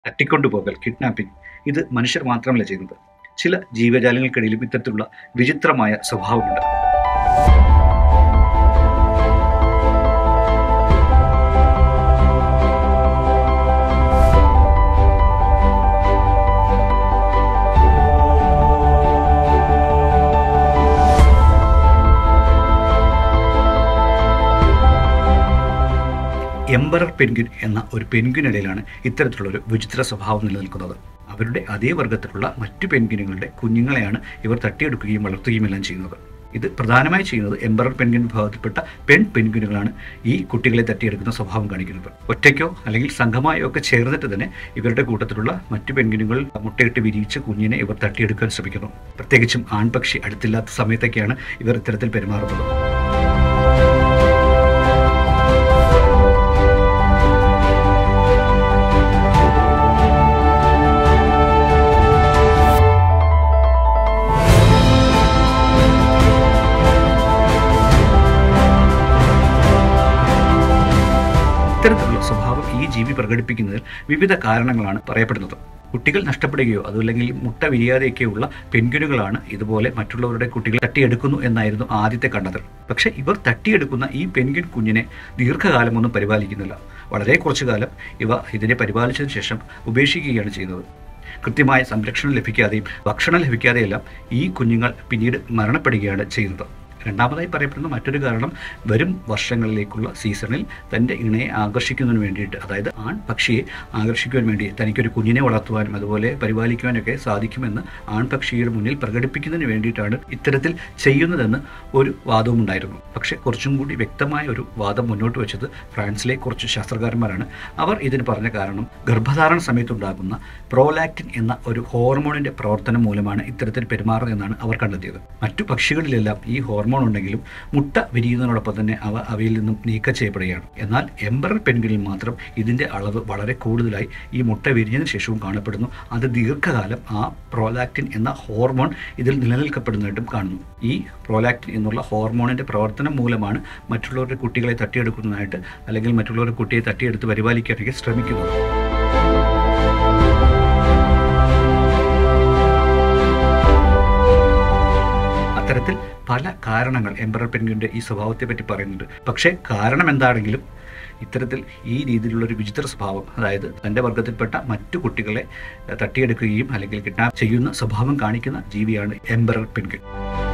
തട്ടിക്കൊണ്ടുപോകൽ kidnapping ഇത് മനുഷ്യർ മാത്രമല്ല ചെയ്യുന്നത് ചില ജീവജാലങ്ങൾക്കിടയിലും ഇത്തരത്തിലുള്ള വിചിത്രമായ സ്വഭാവമുണ്ട് എംബറർ പെൻഗ്വിൻ എന്ന ഒരു പെൻഗ്വിനിടയിലാണ് ഇത്തരത്തിലുള്ള ഒരു വിചിത്ര സ്വഭാവം നിലനിൽക്കുന്നത് അവരുടെ അതേ വർഗത്തിലുള്ള മറ്റു പെൻഗ്വിനുകളുടെ കുഞ്ഞുങ്ങളെയാണ് ഇവർ തട്ടിയെടുക്കുകയും വളർത്തുകയും എല്ലാം ചെയ്യുന്നത് ഇത് പ്രധാനമായി ചെയ്യുന്നത് എംബറർ പെൻഗ്വിൻ വിഭാഗത്തിൽപ്പെട്ട പെൺ പെൻഗ്വിനുകളാണ് ഈ കുട്ടികളെ തട്ടിയെടുക്കുന്ന സ്വഭാവം കാണിക്കുന്നത് ഒറ്റയ്ക്കോ അല്ലെങ്കിൽ സംഘമായോ ഒക്കെ ചേർന്നിട്ട് തന്നെ ഇവരുടെ കൂട്ടത്തിലുള്ള മറ്റു പെൻഗ്വിനുകൾ മുട്ടയിട്ട് വിരിയിച്ച കുഞ്ഞിനെ ഇവർ തട്ടിയെടുക്കാൻ ശ്രമിക്കുന്നു പ്രത്യേകിച്ചും ആൺപക്ഷി അടുത്തില്ലാത്ത സമയത്തൊക്കെയാണ് ഇവർ ഇത്തരത്തിൽ പെരുമാറുന്നത് ഇത്തരത്തിലുള്ള സ്വഭാവം ഈ ജീവി പ്രകടിപ്പിക്കുന്നതിൽ വിവിധ കാരണങ്ങളാണ് പറയപ്പെടുന്നത് കുട്ടികൾ നഷ്ടപ്പെടുകയോ അതല്ലെങ്കിൽ മുട്ട വിരിയാതെയൊക്കെയുള്ള പെൻഗ്വിനുകളാണ് ഇതുപോലെ മറ്റുള്ളവരുടെ കുട്ടികൾ തട്ടിയെടുക്കുന്നു എന്നായിരുന്നു ആദ്യത്തെ കണ്ടെത്തൽ പക്ഷേ ഇവർ തട്ടിയെടുക്കുന്ന ഈ പെൻഗ്വിൻ കുഞ്ഞിനെ ദീർഘകാലമൊന്നും പരിപാലിക്കുന്നില്ല വളരെ കുറച്ചു കാലം ഇവ ഇതിനെ പരിപാലിച്ചതിന് ശേഷം ഉപേക്ഷിക്കുകയാണ് ചെയ്യുന്നത് കൃത്യമായ സംരക്ഷണം ലഭിക്കാതെയും ഭക്ഷണം ലഭിക്കാതെയെല്ലാം ഈ കുഞ്ഞുങ്ങൾ പിന്നീട് മരണപ്പെടുകയാണ് ചെയ്യുന്നത് രണ്ടാമതായി പറയപ്പെടുന്ന മറ്റൊരു കാരണം വരും വർഷങ്ങളിലേക്കുള്ള സീസണിൽ തൻ്റെ ഇണയെ ആകർഷിക്കുന്നതിന് വേണ്ടിയിട്ട് അതായത് ആൺ പക്ഷിയെ ആകർഷിക്കുവാൻ വേണ്ടി തനിക്കൊരു കുഞ്ഞിനെ വളർത്തുവാനും അതുപോലെ പരിപാലിക്കുവാനൊക്കെ സാധിക്കുമെന്ന് ആൺ പക്ഷിയുടെ മുന്നിൽ പ്രകടിപ്പിക്കുന്നതിന് വേണ്ടിയിട്ടാണ് ഇത്തരത്തിൽ ചെയ്യുന്നതെന്ന് ഒരു വാദവും ഉണ്ടായിരുന്നു പക്ഷേ കുറച്ചും കൂടി വ്യക്തമായ ഒരു വാദം മുന്നോട്ട് വെച്ചത് ഫ്രാൻസിലെ കുറച്ച് ശാസ്ത്രകാരന്മാരാണ് അവർ ഇതിന് പറഞ്ഞ കാരണം ഗർഭധാരണ സമയത്തുണ്ടാകുന്ന പ്രോലാക്റ്റിൻ എന്ന ഒരു ഹോർമോണിന്റെ പ്രവർത്തനം മൂലമാണ് ഇത്തരത്തിൽ പെരുമാറുന്നതെന്നാണ് അവർ കണ്ടെത്തിയത് മറ്റു പക്ഷികളിലെല്ലാം ഈ ഹോർമോൺ ഉണ്ടെങ്കിലും മുട്ട വിരിയുന്നതിനോടൊപ്പം തന്നെ അവ അവയിൽ നിന്നും നീക്കം ചെയ്യപ്പെടുകയാണ് എന്നാൽ എംബറൽ പെൻഗ്വിനിൽ മാത്രം ഇതിന്റെ അളവ് വളരെ കൂടുതലായി ഈ മുട്ട വിരിഞ്ഞതിന് ശേഷവും കാണപ്പെടുന്നു അത് ദീർഘകാലം ആ പ്രോലാക്റ്റിൻ എന്ന ഹോർമോൺ ഇതിൽ നിലനിൽക്കപ്പെടുന്നതായിട്ടും കാണുന്നു ഈ പ്രോലാക്റ്റിൻ എന്നുള്ള ഹോർമോണിന്റെ പ്രവർത്തനം മൂലമാണ് മറ്റുള്ളവരുടെ കുട്ടികളെ തട്ടിയെടുക്കുന്നതായിട്ട് അല്ലെങ്കിൽ മറ്റുള്ളവരുടെ കുട്ടിയെ തട്ടിയെടുത്ത് പരിപാലിക്കാനൊക്കെ ശ്രമിക്കുന്നത് അത്തരത്തിൽ പല കാരണങ്ങൾ എംബറർ പെൻഗ്വിൻ്റെ ഈ സ്വഭാവത്തെ പറ്റി പറയുന്നുണ്ട് പക്ഷേ കാരണം എന്താണെങ്കിലും ഇത്തരത്തിൽ ഈ രീതിയിലുള്ള ഒരു വിചിത്ര സ്വഭാവം അതായത് തൻ്റെ വർഗത്തിൽപ്പെട്ട മറ്റു കുട്ടികളെ തട്ടിയെടുക്കുകയും അല്ലെങ്കിൽ കിഡ്നാപ്പ് ചെയ്യുന്ന സ്വഭാവം കാണിക്കുന്ന ജീവിയാണ് എംബറർ പെൻഗ്വിൻ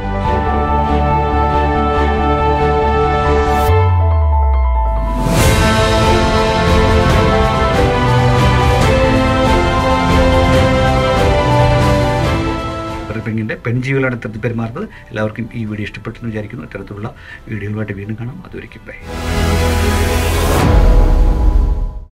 പെണ്ണിൻ്റെ പെൺജീവികളാണ് ഇത്തരത്തിൽ പെരുമാറുന്നത് എല്ലാവർക്കും ഈ വീഡിയോ ഇഷ്ടപ്പെട്ടെന്ന് വിചാരിക്കുന്നു ഇത്തരത്തിലുള്ള വീഡിയോകളുമായിട്ട് വീണ്ടും കാണാം അതുവരെയ്ക്കും ബൈ